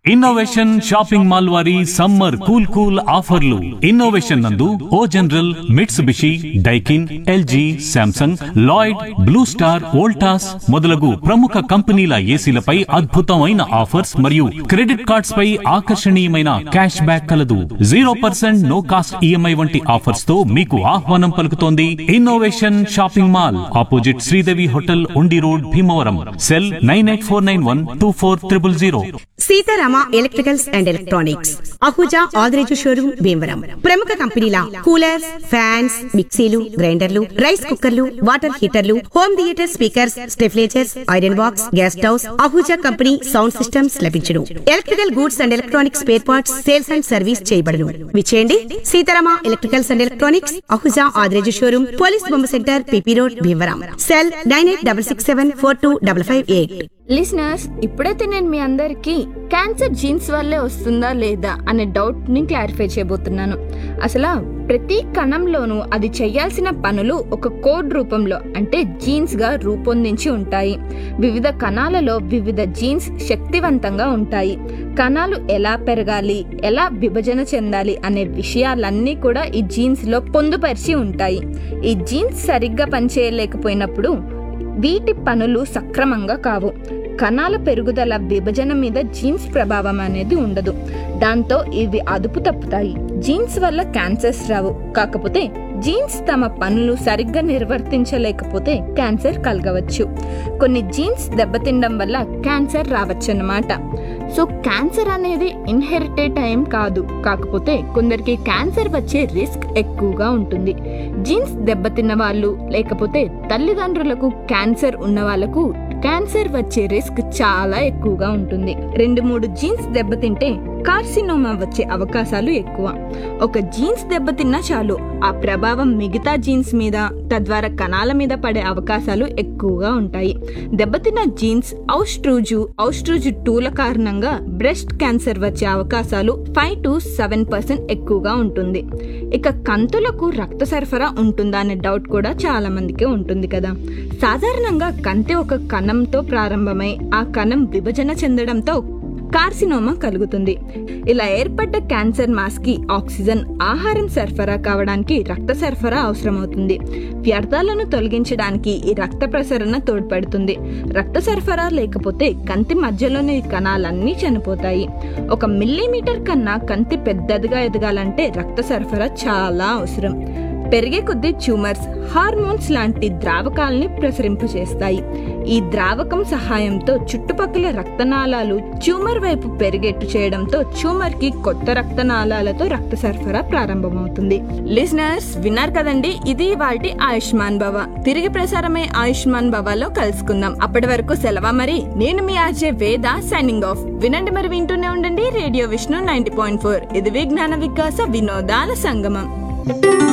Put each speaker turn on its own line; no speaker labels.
innovation shopping mall వారి summer cool cool ఆఫర్లు innovation నందు O general Mitsubishi Daikin LG Samsung Lloyd blue star Voltas మొదలగు ప్రముఖ కంపెనీల ఏసీలపై అద్భుతమైన ఆఫర్స్ మరియు క్రెడిట్ కార్డ్స్ పై ఆకర్షణీయమైన క్యాష్ బ్యాక్ కలదు zero percent no cost EMI వంటి ఆఫర్స్ తో మీకు ఆహ్వానం పలుకుతోంది innovation shopping mall opposite Sridevi hotel Undi road Bhimavaram cell nine eight four nine one two four triple zero
Seetharama electricals and electronics Ahuja Adireju showroom Bhimavaram ప్రముఖ కంపెనీల కూలర్స్ ఫ్యాన్స్ మిక్సీలు గ్రైండర్లు రైస్ కుక్కర్లు వాటర్ హీటర్లు home theatre speakers stabilisers iron box gas stoves Ahuja company sound systems లభించును electrical goods and electronics spare parts sales and service చేయబడును విచేయండి Seetharama electricals and electronics Ahuja Adireju showroom police బొమ్మ centre PP road Bhimavaram cell nine eight double six seven four two double five eight
listeners ఇప్పుడైతే నేను మీ అందరికీ cancer jeans వల్లే వస్తుందా లేదా అనే డౌట్ ని క్లారిఫై చేయబోతున్నాను అసలు ప్రతి కణంలోనూ అది చేయాల్సిన పనులు ఒక కోడ్ రూపంలో అంటే జీన్స్ గా రూపొందించి ఉంటాయి వివిధ కణాలలో వివిధ జీన్స్ శక్తివంతంగా ఉంటాయి కణాలు ఎలా పెరగాలి ఎలా విభజన చెందాలి అనే విషయాలన్నీ కూడా ఈ జీన్స్ లో పొందుపరిచి ఉంటాయి ఈ జీన్స్ సరిగ్గా పనిచేయలేకపోయినప్పుడు వీటి పనులు సక్రమంగా కావు కణాల పెరుగుదల విభజన మీద జీన్స్ ప్రభావం అనేది ఉండదు దాంతో ఇవి అదుపు తప్పుతాయి జీన్స్ వల్ల క్యాన్సర్స్ రావు కాకపోతే జీన్స్ తమ పనులు సరిగ్గా నిర్వర్తించలేకపోతే క్యాన్సర్ కలగవచ్చు కొన్ని జీన్స్ దెబ్బతినడం వల్ల క్యాన్సర్ రావచ్చన్నమాట సో క్యాన్సర్ అనేది ఇన్హెరిటెడ్ ఏం కాదు కాకపోతే కొందరికి క్యాన్సర్ వచ్చే రిస్క్ ఎక్కువగా ఉంటుంది జీన్స్ దెబ్బతిన్న వాళ్ళు లేకపోతే తల్లిదండ్రులకు క్యాన్సర్ ఉన్న వాళ్ళకు క్యాన్సర్ వచ్చే రిస్క్ చాలా ఎక్కువగా ఉంటుంది రెండు మూడు జీన్స్ దెబ్బతింటే కార్సినోమా వచ్చే అవకాశాలు ఎక్కువ ఒక జీన్స్ దెబ్బతిన్నా చాలు ఆ ప్రభావం మిగతా జీన్స్ మీద తద్వారా కణాల మీద పడే అవకాశాలు ఎక్కువగా ఉంటాయి దెబ్బతిన్న జీన్స్ ఔస్ట్రూజు ఔస్ట్రూజు టూల కారణంగా బ్రెస్ట్ క్యాన్సర్ వచ్చే అవకాశాలు ఫైవ్ టు సెవెన్ పర్సెంట్ ఎక్కువగా ఉంటుంది ఇక కంతులకు రక్త సరఫరా ఉంటుందా అనే డౌట్ కూడా చాలా మందికి ఉంటుంది కదా సాధారణంగా కంతి ఒక కణంతో ప్రారంభమై ఆ కణం విభజన చెందడంతో కార్సినోమా కలుగుతుంది ఇలా ఏర్పడ్డ క్యాన్సర్ మాస్ కి ఆక్సిజన్ ఆహారం సరఫరా కావడానికి రక్త సరఫరా అవసరమవుతుంది వ్యర్థాలను తొలగించడానికి ఈ రక్త ప్రసరణ తోడ్పడుతుంది రక్త సరఫరా లేకపోతే కంటి మధ్యలోని కణాలన్నీ చనిపోతాయి ఒక మిల్లీమీటర్ కన్నా కంటి పెద్దదిగా ఎదగాలంటే రక్త సరఫరా చాలా అవసరం పెరిగే కొద్దీ ట్యూమర్స్ హార్మోన్స్ లాంటి ద్రావకాల్ని ప్రసరింపచేస్తాయి ఈ ద్రావకం సహాయంతో చుట్టుపక్కల రక్తనాళాలు ట్యూమర్ వైపు పెరిగేట్టు చేయడంతో ట్యూమర్ కి కొత్త రక్తనాళాలతో రక్త సరఫరా ప్రారంభమవుతుంది లిజనర్స్ విన్నారు కదండి ఇది వాటి ఆయుష్మాన్ భవ తిరిగి ప్రసారమై ఆయుష్మాన్ భవలో కలుసుకుందాం అప్పటి వరకు సెలవా మరి నేను మీ ఆర్జే వేద సైనింగ్ ఆఫ్ వినండి మరి వింటూనే ఉండండి radio Vishnu ninety point four ఇది విజ్ఞాన వికాస వినోదాల సంగమం